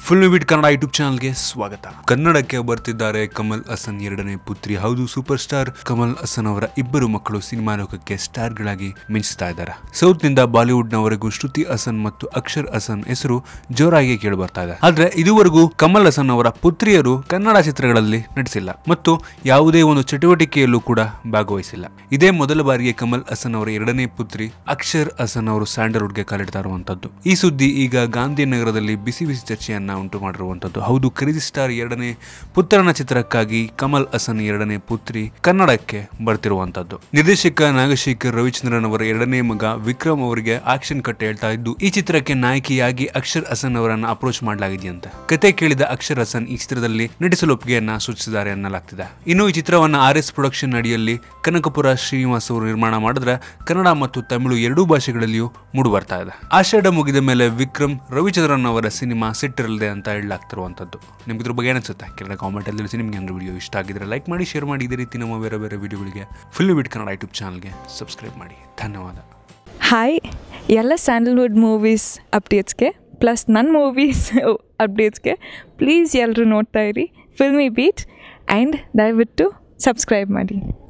full we'd Kannada YouTube ಚಾನಲ್ಗೆ ಸ್ವಾಗತ ಕನ್ನಡಕ್ಕೆ ಬರ್ತಿದ್ದಾರೆ ಕಮಲ್ ಹಸನ್ ಎರಡನೇ ಪುತ್ರಿ ಹೌದು ಸೂಪರ್ ಸ್ಟಾರ್ ಕಮಲ್ ಹಸನ್ ಅವರ ಇಬ್ಬರು ಮಕ್ಕಳು ಸಿನಿಮಾ ಲೋಕಕ್ಕೆ ಸ್ಟಾರ್ಗಳಾಗಿ ಮಿಂಚ್ತಾ ಇದ್ದಾರೆ ಸೌತ್ ನಿಂದ ಬಾಲಿವುಡ್ ನವರೆಗೂ ಶ್ರುತಿ ಹಸನ್ ಮತ್ತು ಅಕ್ಷರ್ ಹಸನ್ ಹೆಸರು ಜೋರಾಗಿ ಕೇಳಿ ಬರ್ತಾ ಇದೆ ಆದ್ರೆ ಇದುವರೆಗೂ ಕಮಲ್ ಹಸನ್ ಅವರ ಪುತ್ರಿಯರು ಕನ್ನಡ ಚಿತ್ರಗಳಲ್ಲಿ ನಟಿಸಿಲ್ಲ ಮತ್ತು ಯಾವುದೇ ಒಂದು ಚಟುವಟಿಕೆಯಲ್ಲೂ ಕೂಡ ಭಾಗವಹಿಸಿಲ್ಲ ಇದೇ ಮೊದಲ ಬಾರಿಗೆ ಕಮಲ್ ಹಸನ್ ಅವರ ಎರಡನೇ ಪುತ್ರಿ ಅಕ್ಷರ್ ಹಸನ್ ಅವರು ಸ್ಯಾಂಡಲ್ವುಡ್ಗೆ ಕಾಲಿಡ್ತಾ ಇರುವಂತದ್ದು ಈ ಸುದ್ದಿ ಈಗ ಗಾಂಧಿನಗರದಲ್ಲಿ ಬಿಸಿ ಬಿಸಿ ಚರ್ಚೆಯನ್ನ ಉಂಟು ಮಾಡಿರುವಂತದ್ದು ಹೌದು ಕ್ರೇಜಿ ಸ್ಟಾರ್ ಎರಡನೇ ಪುತ್ರನ ಚಿತ್ರಕ್ಕಾಗಿ ಕಮಲ್ ಹಸನ್ ಎರಡನೇ ಪುತ್ರಿ ಕನ್ನಡಕ್ಕೆ ಬರ್ತಿರುವಂತದ್ದು ನಿರ್ದೇಶಕ ನಾಗಶೇಖರ್ ರವಿಚಂದ್ರನ್ ಅವರ ಎರಡನೇ ಮಗ ವಿಕ್ರಮ್ ಅವರಿಗೆ ಆಕ್ಷನ್ ಕಟ್ ಹೇಳ್ತಾ ಇದ್ದು ಈ ಚಿತ್ರಕ್ಕೆ ನಾಯಕಿಯಾಗಿ ಅಕ್ಷರ್ ಹಸನ್ ಅವರನ್ನ ಅಪ್ರೋಚ್ ಮಾಡಲಾಗಿದೆಯಂತೆ ಕತೆ ಕೇಳಿದ ಅಕ್ಷರ್ ಹಸನ್ ಈ ಚಿತ್ರದಲ್ಲಿ ನಟಿಸಲು ಒಪ್ಪಿಗೆಯನ್ನ ಸೂಚಿಸಿದ್ದಾರೆ ಎನ್ನಲಾಗ್ತಿದೆ ಇನ್ನು ಈ ಚಿತ್ರವನ್ನ ಆರ್ ಎಸ್ ಪ್ರೊಡಕ್ಷನ್ ಅಡಿಯಲ್ಲಿ ಕನಕಪುರ ಶ್ರೀನಿವಾಸ್ ಅವರು ನಿರ್ಮಾಣ ಮಾಡಿದ್ರೆ ಕನ್ನಡ ಮತ್ತು ತಮಿಳು ಎರಡೂ ಭಾಷೆಗಳಲ್ಲಿಯೂ ಮೂಡಿ ಬರ್ತಾ ಇದೆ ಆಷಾಢ ಮುಗಿದ ಮೇಲೆ ವಿಕ್ರಮ್ ರವಿಚಂದ್ರನ್ ಅವರ ಸಿನಿಮಾ ಸೆಟ್ ಇರಲಿದೆ ಅಂತ ಹೇಳಲಾಗ್ತಿರುವಂಥದ್ದು ನಿಮ್ಗೆ ಇದ್ರ ಬಗ್ಗೆ ಏನಿಸುತ್ತೆ ಕೆಳಗಡೆ ಕಾಮೆಂಟ್ ಅಲ್ಲಿ ತಿಳಿಸಿ ನಿಮ್ಗೆ ಏನಾದ್ರು ವಿಡಿಯೋ ಇಷ್ಟ ಆಗಿದ್ರೆ ಲೈಕ್ ಮಾಡಿ ಶೇರ್ ಮಾಡಿ ಇದೇ ರೀತಿ ನಮ್ಮ ಬೇರೆ ಬೇರೆ ವಿಡಿಯೋಗಳಿಗೆ ಫುಲ್ ಬಿಟ್ ಕನ್ನಡ ಯೂಟ್ಯೂಬ್ ಚಾನಲ್ಗೆ ಸಬ್ಸ್ಕ್ರೈಬ್ ಮಾಡಿ ಧನ್ಯವಾದ ಹಾಯ್ ಎಲ್ಲ ಸ್ಯಾಂಡಲ್ವುಡ್ ಮೂವೀಸ್ ಅಪ್ಡೇಟ್ಸ್ಗೆ ಪ್ಲಸ್ ನನ್ನ ಮೂವೀಸ್ ಅಪ್ಡೇಟ್ಸ್ಗೆ ಪ್ಲೀಸ್ ಎಲ್ಲರೂ ನೋಡ್ತಾ ಇರಿ ಫಿಲ್ಮಿ ಬೀಟ್ ಆ್ಯಂಡ್ ದಯವಿಟ್ಟು ಸಬ್ಸ್ಕ್ರೈಬ್ ಮಾಡಿ